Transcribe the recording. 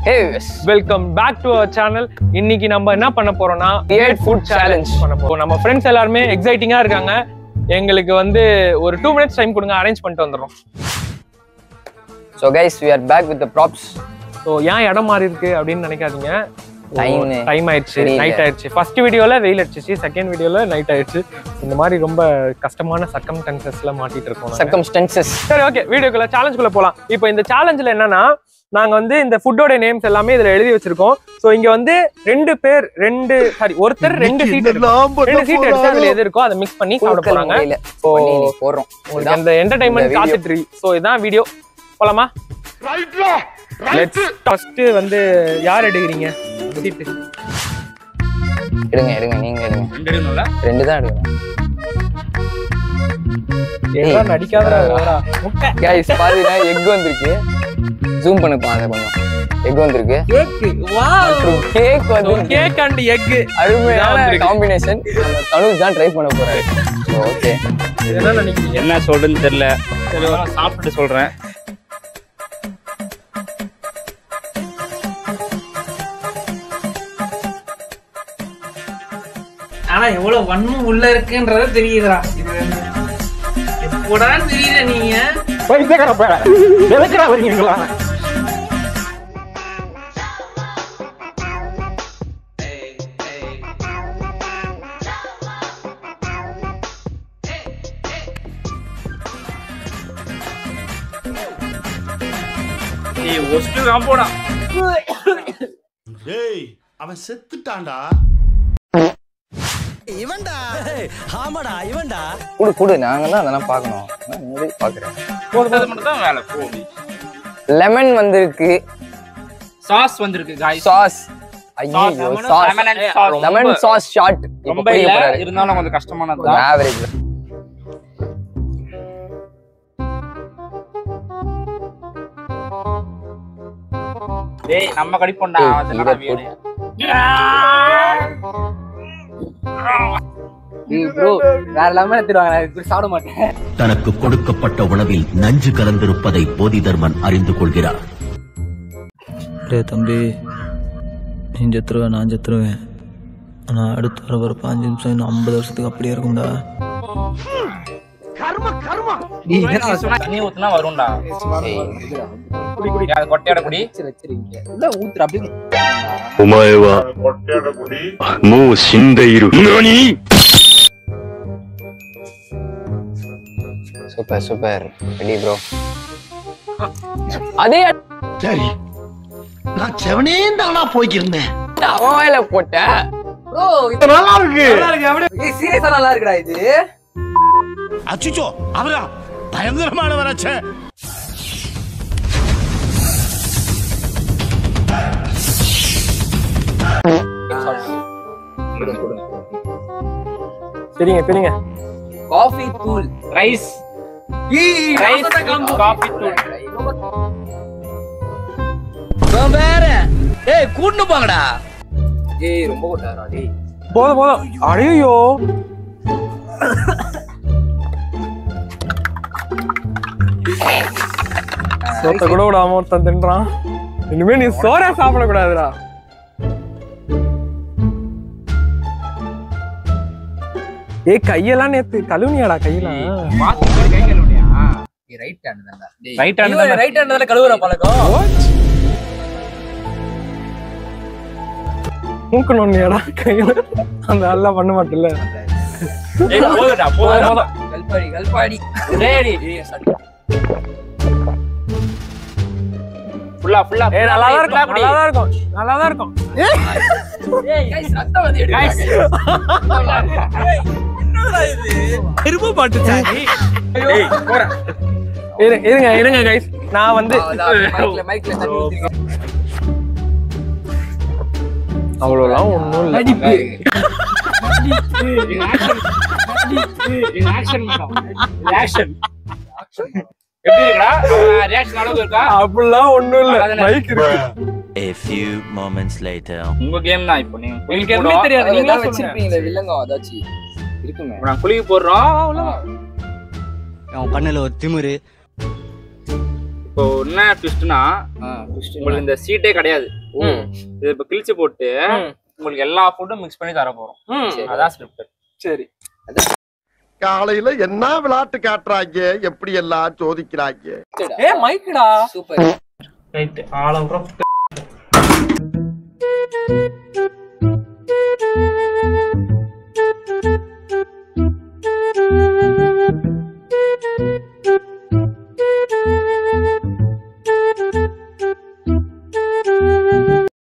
Hey welcome back to our channel இன்னைக்கு நம்ம என்ன பண்ண போறோம்னா Weird food challenge. பண்ண போறோம் நம்ம ஃப்ரெண்ட்ஸ் எல்லாருமே எக்ஸைட்டிங்கா இருக்காங்க எங்களுக்கு வந்து ஒரு டூ மினிட்ஸ் டைம் கொடுங்க அரேஞ்ச் பண்ணிட்டு வந்துடுறோம் so guys we are back with the props so ஏன் இடம் மாறி இருக்கு அப்படின்னு நினைக்காதீங்க Time. டைம் ஆயிடுச்சு தெரியல. நைட் ஆயிடுச்சு ஃபர்ஸ்ட் வீடியோல வெயில் அடிச்சிச்சு செகண்ட் வீடியோல நைட் ஆயிடுச்சு இந்த மாதிரி ரொம்ப கஷ்டமான சர்க்கம் டென்சஸ்ல மாட்டிட்டு இருக்கோம் நாங்க. சர்க்கம்ஸ்டன்சஸ் சரி ஓகே வீடியோக்குள்ள சேலஞ்சுக்குள்ள போலாம் இப்போ இந்த சேலஞ்சில் என்னன்னா நாங்க வந்து இந்த ஃபுட்டோட நேம்ஸ் எல்லாமே இதுல எழுதி வச்சிருக்கோம் சோ இங்க வந்து ரெண்டு பேர் ரெண்டு சாரி ஒருத்தர் ரெண்டு சீட் ரெண்டு சீட் எடுத்து அதுல எது இருக்கோ அதை மிக்ஸ் பண்ணி சாப்பிட போறாங்க ஸோ போடுறோம் உங்களுக்கு அந்த என்டர்டைன்மெண்ட் இந்த video. காத்துட்டு இருக்கு ஸோ இதான் வீடியோ போலாமா லெட்ஸ் ஃபர்ஸ்ட் வந்து யார் எடுக்கிறீங்க சீட்டு எடுங்க எடுங்க நீங்க எடுங்க ரெண்டு தான் எடுக்கணும் எல்லாம் நடிக்காத முட்டை கைஸ் பாத்தீங்கன்னா எக் வந்திருக்கு ஜூம் பண்ணுப்பா அதை கொஞ்சம் எக் வந்திருக்கு கேக்கு வாவ் கேக் வந்து கேக் அண்ட் எக் அருமையான வந்திருக்கு. காம்பினேஷன் நம்ம தனுஷ் தான் ட்ரை பண்ண போறாரு ஓகே என்ன நினைக்கிறீங்க என்ன சொல்றதுன்னு தெரியல சரி நான் சாப்பிட்டுட்டு சொல்றேன் ஆனா எவ்வளவு வன்மம் உள்ள இருக்குன்றத தெரியுதுடா இது எப்படா தெரியல நீங்க ஏய் ஒஸ்ட் தான் போடா டேய் அவன் செத்துட்டான்டா குடு குடு நாங்க தான் அதெல்லாம் பார்க்கணும் நான் இங்க பாக்குறேன் அது மட்டும் தான் வேலை போ லெமன் வந்திருக்கு சாஸ் வந்திருக்கு காய்ஸ் சாஸ் ஐயோ sauce lemon and sauce lemon sauce shot ரொம்ப இல்ல இருந்தாலும் கொஞ்சம் கஷ்டமானது தான் ஆவரேஜ் டேய் நம்ம கடிப்போம்டா ஏய், அதெல்லாம் இதை வேணும் ப்ரோ வேற எல்லாமே எடுத்துருவாங்க நான் இப்படி சாப்பிட மாட்டேன் தனக்கு கொடுக்கப்பட்ட உணவில் நஞ்சு கலந்திருப்பதை போதி தர்மன் அறிந்து கொள்கிறார் டேய் தம்பி நீ செத்துருவேன் நான் செத்துருவேன் ஆனால் அடுத்து வர ஒரு பாஞ்சு நிமிஷம் இன்னும் ஐம்பது வருஷத்துக்கு அப்படியே இருக்கும்டா சொன்னா தண்ணி ஊத்துனா வரும்டா குடி குடி அது கொட்டையோட குடி ஊத்துற அப்படி お前はもう死んでいる。何 சூப்பர் சூப்பர் ரெடி ப்ரோ அதே சரி நான் செவனே தானா போய்க்கிருந்தேன் அவன் வாயில போட்ட ப்ரோ நல்லா இருக்கு சீரியஸா நல்லா இருக்குடா இது அச்சுச்சோ அவரா பயங்கரமானவராச்சே சரிங்க சரிங்க காஃபி தூள் ரைஸ் ரைஸ் காபி தூள் வேற ஏய் கூட்டு போங்கடா ஏய் ரொம்ப கொட்டாரா டேய் போதும் போதும் அடையோ சோத்த கூட விடாம ஒருத்தன் தின்றான் இனிமே நீ சோறே சாப்பிடக்கூடாதுடா ஏய் கையெல்லாம் நேத்து கழுவுனியாடா கையெல்லாம் கை கழுவுனியா ரைட் ஹேண்ட் தான்டா டேய் ரைட் ஹேண்ட் தான் ரைட் ஹேண்ட் தான கழுவுற பழக்கம் மூக்கு நோண்டியாடா கையில அந்த எல்லாம் பண்ண மாட்டேல்ல ஏய் போதுடா போதும் கல்பாடி கல்பாடி டேடி ஏய் சரி ஃபுல்லா ஃபுல்லா ஏய் நல்லா தான் இருக்கும் நல்லா தான் இருக்கும் நல்லா தான் இருக்கும் ஏய் गाइस ரத்தம் வந்து Guys. என்னடா இது இருப்பு பாட்டு சாரி இருங்க இருங்க கைஸ் நான் வந்து மைக்ல மைக்ல தண்ணி ஊத்திருக்கேன் அவ்வளோலாம் ஒன்றும் இல்லை ஆக்ஷன் ஆக்ஷன் எப்படி இருக்கா ரியாக்ஷன் அளவுக்கு இருக்கா அப்படிலாம் ஒன்றும் இல்லை மைக் இருக்கு A few moments later. உங்க கேம் தான் இப்போ நீங்க உங்களுக்கு குளிக்க எதுவுமே போறோம் தெரியாது நீங்களா நீங்களா சொல்லுங்க வச்சிருப்பீங்களே வில்லங்க அதாச்சி இருக்குமே இப்போ நான் குளிக்க போடுறோம் அவன் பண்ணல ஒரு திமிரு இப்போ என்ன ட்விஸ்ட்னா உங்களுக்கு இந்த சீட்டே கிடையாது ம். இது இப்ப கிழிச்சு போட்டு ம். உங்களுக்கு எல்லா ஃபுட்டும் மிக்ஸ் பண்ணி தர போறோம் ம். அதான் ஸ்கிரிப்ட் சரி காலையில என்ன விளையாட்டு காட்டுறாங்க எப்படி எல்லாம் சோதிக்கிறாங்க ஏ மைக்குடா சூப்பர் ரைட் ஆள விட